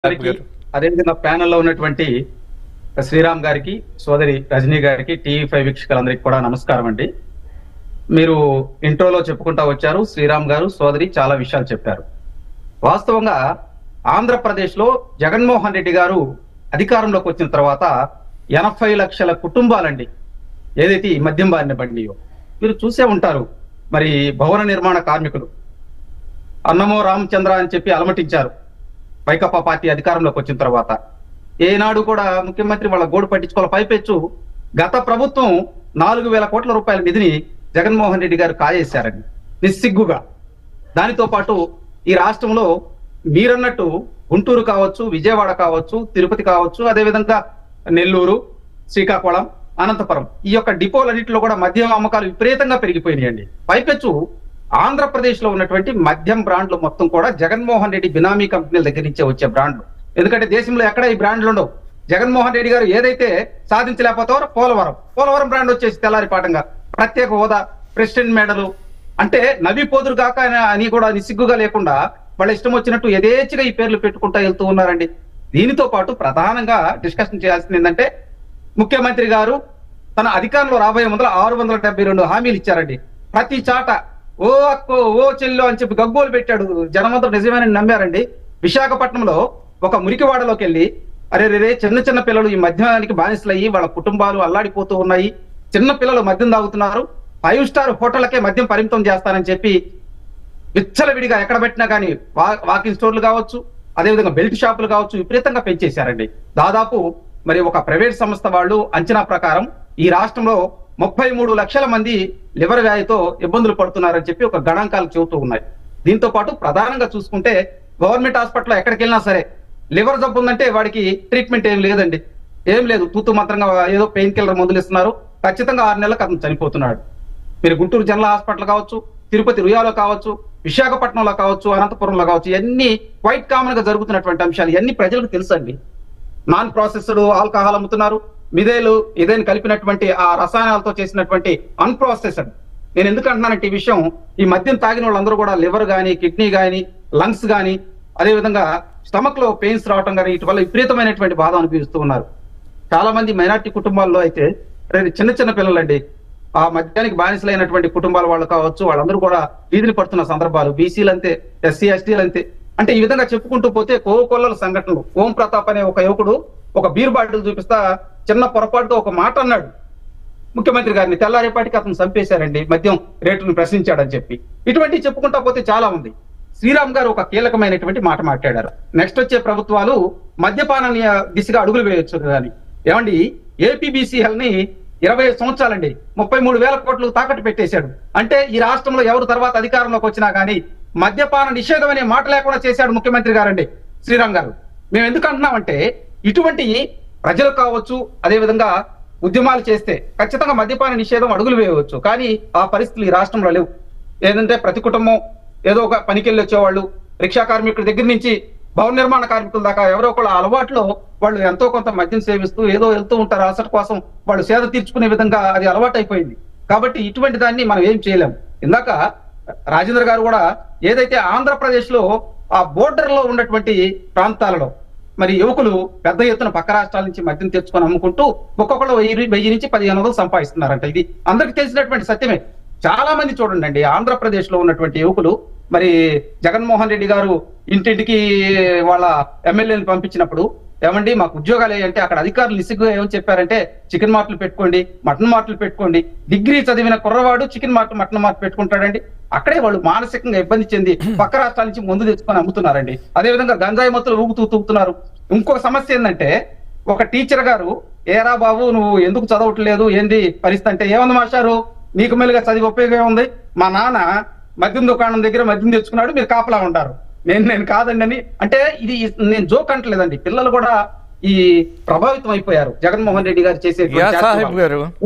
గారికి అదేవిధంగా ప్యానెల్లో ఉన్నటువంటి శ్రీరామ్ గారికి సోదరి రజనీ గారికి టీవీ ఫైవ్ వీక్షకులందరికీ కూడా నమస్కారం అండి మీరు ఇంట్రోలో చెప్పుకుంటా వచ్చారు శ్రీరామ్ గారు సోదరి చాలా విషయాలు చెప్పారు వాస్తవంగా ఆంధ్రప్రదేశ్ లో జగన్మోహన్ రెడ్డి గారు అధికారంలోకి వచ్చిన తర్వాత ఎనభై లక్షల కుటుంబాలండి ఏదైతే ఈ మద్యం బారిన బండియో మీరు చూసే ఉంటారు మరి భవన నిర్మాణ కార్మికులు అన్నమో రామచంద్ర అని చెప్పి అలమటించారు వైకాపా పార్టీ అధికారంలోకి వచ్చిన తర్వాత ఏనాడు కూడా ముఖ్యమంత్రి వాళ్ళ గోడు పట్టించుకోవాలి పైపెచ్చు గత ప్రభుత్వం నాలుగు వేల కోట్ల రూపాయల నిధిని జగన్మోహన్ రెడ్డి గారు కాజేశారండి నిస్సిగ్గుగా దానితో పాటు ఈ రాష్ట్రంలో మీరన్నట్టు గుంటూరు కావచ్చు విజయవాడ కావచ్చు తిరుపతి కావచ్చు అదేవిధంగా నెల్లూరు శ్రీకాకుళం అనంతపురం ఈ యొక్క డిపోలన్నింటిలో కూడా మద్యం అమ్మకాలు విపరీతంగా పెరిగిపోయినాయండి పైపెచ్చు ఆంధ్రప్రదేశ్ లో ఉన్నటువంటి మద్యం బ్రాండ్లు మొత్తం కూడా జగన్మోహన్ రెడ్డి బినామీ కంపెనీల దగ్గర నుంచే వచ్చే బ్రాండ్లు ఎందుకంటే దేశంలో ఎక్కడ ఈ బ్రాండ్లు ఉండవు జగన్మోహన్ రెడ్డి గారు ఏదైతే సాధించలేకపోతారో పోలవరం పోలవరం బ్రాండ్ వచ్చేసి తెల్లారిపాటంగా ప్రత్యేక హోదా ప్రెసిడెంట్ మెడలు అంటే నవి పోదురు కాక అని- అని కూడా నిసిగ్గుగా లేకుండా వాళ్ళ ఇష్టం వచ్చినట్టు యథేచ్ఛగా ఈ పేర్లు పెట్టుకుంటా వెళ్తూ ఉన్నారండి దీనితో పాటు ప్రధానంగా డిస్కషన్ చేయాల్సింది ఏంటంటే ముఖ్యమంత్రి గారు తన అధికారంలో రాబోయే ముందర ఆరు వందల డెబ్బై రెండు హామీలు ఇచ్చారండి ప్రతి చాట ఓ అక్కో ఓ చెల్లో అని చెప్పి గగ్గోలు పెట్టాడు జనమంతా నిజమేనని నమ్మారండి విశాఖపట్నంలో ఒక మురికివాడలోకి వెళ్ళి అరే రే చిన్న చిన్న పిల్లలు ఈ మద్యానికి బానిసలయ్యి వాళ్ళ కుటుంబాలు అల్లాడిపోతూ ఉన్నాయి చిన్న పిల్లలు మద్యం తాగుతున్నారు ఫైవ్ స్టార్ హోటళ్లకే మద్యం పరిమితం చేస్తానని చెప్పి విచ్చలవిడిగా ఎక్కడ పెట్టినా కానీ వాకింగ్ స్టోర్లు కావచ్చు అదేవిధంగా బెల్ట్ షాపులు కావచ్చు విపరీతంగా పెంచేశారండి దాదాపు మరి ఒక ప్రైవేట్ సంస్థ వాళ్ళు అంచనా ప్రకారం ఈ రాష్ట్రంలో ముప్పై మూడు లక్షల మంది లివర్ వ్యాధితో ఇబ్బందులు పడుతున్నారని చెప్పి ఒక గణాంకాలు చెబుతూ ఉన్నాయి దీంతో పాటు ప్రధానంగా చూసుకుంటే గవర్నమెంట్ హాస్పిటల్ ఎక్కడికి వెళ్ళినా సరే లివర్ జబ్బు ఉందంటే వాడికి ట్రీట్మెంట్ ఏం లేదండి ఏం లేదు తూతు మంత్రంగా ఏదో పెయిన్ కిల్లర్ మందులు ఇస్తున్నారు ఖచ్చితంగా ఆరు నెలలకు అతను చనిపోతున్నాడు మీరు గుంటూరు జనరల్ హాస్పిటల్ కావచ్చు తిరుపతి రుయాలో కావచ్చు విశాఖపట్నంలో కావచ్చు అనంతపురంలో కావచ్చు ఇవన్నీ క్వైట్ కామన్ గా జరుగుతున్నటువంటి అంశాలు ఇవన్నీ ప్రజలకు తెలుసండి నాన్ ప్రాసెస్డ్ ఆల్కహాల్ అమ్ముతున్నారు మిదేలు ఇదేని కలిపినటువంటి ఆ రసాయనాలతో చేసినటువంటి అన్ప్రాసెస్డ్ నేను ఎందుకు అంటున్నానంటే ఈ విషయం ఈ మద్యం తాగిన వాళ్ళందరూ కూడా లివర్ గాని కిడ్నీ గాని లంగ్స్ గాని అదే విధంగా స్టమక్ లో పెయిన్స్ రావటం కానీ ఇటు వల్ల విపరీతమైనటువంటి బాధ అనిపిస్తూ ఉన్నారు చాలా మంది మైనార్టీ కుటుంబాల్లో అయితే అరే చిన్న చిన్న పిల్లలండి ఆ మద్యానికి బానిసలైనటువంటి కుటుంబాల వాళ్ళు కావచ్చు వాళ్ళందరూ కూడా వీధిని పడుతున్న సందర్భాలు బీసీలు అంతే ఎస్సీ ఎస్టీలు అంతే అంటే ఈ విధంగా చెప్పుకుంటూ పోతే కోకొల్లల సంఘటనలు ఓం ప్రతాప్ అనే ఒక యువకుడు ఒక బీర్ బాటిల్ చూపిస్తా చిన్న పొరపాటుతో ఒక మాట అన్నాడు ముఖ్యమంత్రి గారిని తెల్లారేపాటికి అతను చంపేశారండి మద్యం రేటును ప్రశ్నించాడని చెప్పి ఇటువంటివి చెప్పుకుంటా పోతే చాలా ఉంది శ్రీరామ్ గారు ఒక కీలకమైనటువంటి మాట మాట్లాడారు నెక్స్ట్ వచ్చే ప్రభుత్వాలు మద్యపాన నియ- దిశగా అడుగులు వేయొచ్చు కానీ ఏమండి ఏపీబీసీఎల్ ని ఇరవై ఐదు సంవత్సరాలండి ముప్పై మూడు వేల కోట్లు తాకట్టు పెట్టేశాడు అంటే ఈ రాష్ట్రంలో ఎవరు తర్వాత అధికారంలోకి వచ్చినా కానీ మద్యపాన నిషేధం అనే మాట లేకుండా చేశాడు ముఖ్యమంత్రి గారండి శ్రీరామ్ గారు మేము ఎందుకు అంటున్నామంటే ఇటువంటి ప్రజలు కావచ్చు అదే విధంగా ఉద్యమాలు చేస్తే ఖచ్చితంగా మద్యపాన నిషేధం అడుగులు వేయవచ్చు కానీ ఆ పరిస్థితులు ఈ రాష్ట్రంలో లేవు ఏంటంటే ప్రతి కుటుంబం ఏదో ఒక పనికెళ్ళి వచ్చేవాళ్ళు రిక్షా కార్మికుల దగ్గర నుంచి భవన నిర్మాణ కార్మికుల దాకా ఎవరో ఒకళ్ళ అలవాట్లో వాళ్ళు ఎంతో కొంత మద్యం సేవిస్తూ ఏదో వెళ్తూ ఉంటారు అలసట కోసం వాళ్ళు సేద తీర్చుకునే విధంగా అది అలవాటు అయిపోయింది కాబట్టి ఇటువంటి దాన్ని మనం ఏం చేయలేం ఇందాక రాజేంద్ర గారు కూడా ఏదైతే ఆంధ్రప్రదేశ్ లో ఆ బోర్డర్ లో ఉన్నటువంటి ప్రాంతాలలో మరి యువకులు పెద్ద ఎత్తున పక్క రాష్ట్రాల నుంచి మద్యం తెచ్చుకొని అమ్ముకుంటూ ఒక్కొక్కరు వెయ్యి వెయ్యి నుంచి పదిహేను వందలు సంపాదిస్తున్నారంట ఇది అందరికి తెలిసినటువంటి సత్యమే చాలా మంది చూడండి అండి ఆంధ్రప్రదేశ్ లో ఉన్నటువంటి యువకులు మరి జగన్మోహన్ రెడ్డి గారు ఇంటింటికి వాళ్ళ ఎమ్మెల్యేని పంపించినప్పుడు ఏమండి మాకు ఉద్యోగాలు అంటే అక్కడ అధికారులు నిసిగ్గుగా ఏమని చెప్పారంటే చికెన్ మార్ట్లు పెట్టుకోండి మటన్ మార్ట్లు పెట్టుకోండి డిగ్రీ చదివిన కుర్రవాడు చికెన్ మార్ట్ మటన్ మార్ట్ పెట్టుకుంటాడండి అక్కడే వాళ్ళు మానసికంగా ఇబ్బంది చెంది పక్క రాష్ట్రాల నుంచి ముందు తెచ్చుకొని అమ్ముతున్నారండి అదే విధంగా గంజాయి మొత్తులు ఊగుతూ తూగుతున్నారు ఇంకొక సమస్య ఏంటంటే ఒక టీచర్ గారు ఏరా బాబు నువ్వు ఎందుకు చదవట్లేదు ఏంది పరిస్థితి అంటే ఏముంది మాస్టారు నీకు మెల్లిగా చదివి ఉపయోగం ఉంది మా నాన్న మద్యం దుకాణం దగ్గర మద్యం తెచ్చుకున్నాడు మీరు కాపలా ఉంటారు నేను నేను కాదండి అని అంటే ఇది నేను జోక్ అంటలేదండి పిల్లలు కూడా ఈ ప్రభావితం అయిపోయారు జగన్మోహన్ రెడ్డి గారు చేసే యా సాహెబ్ గారు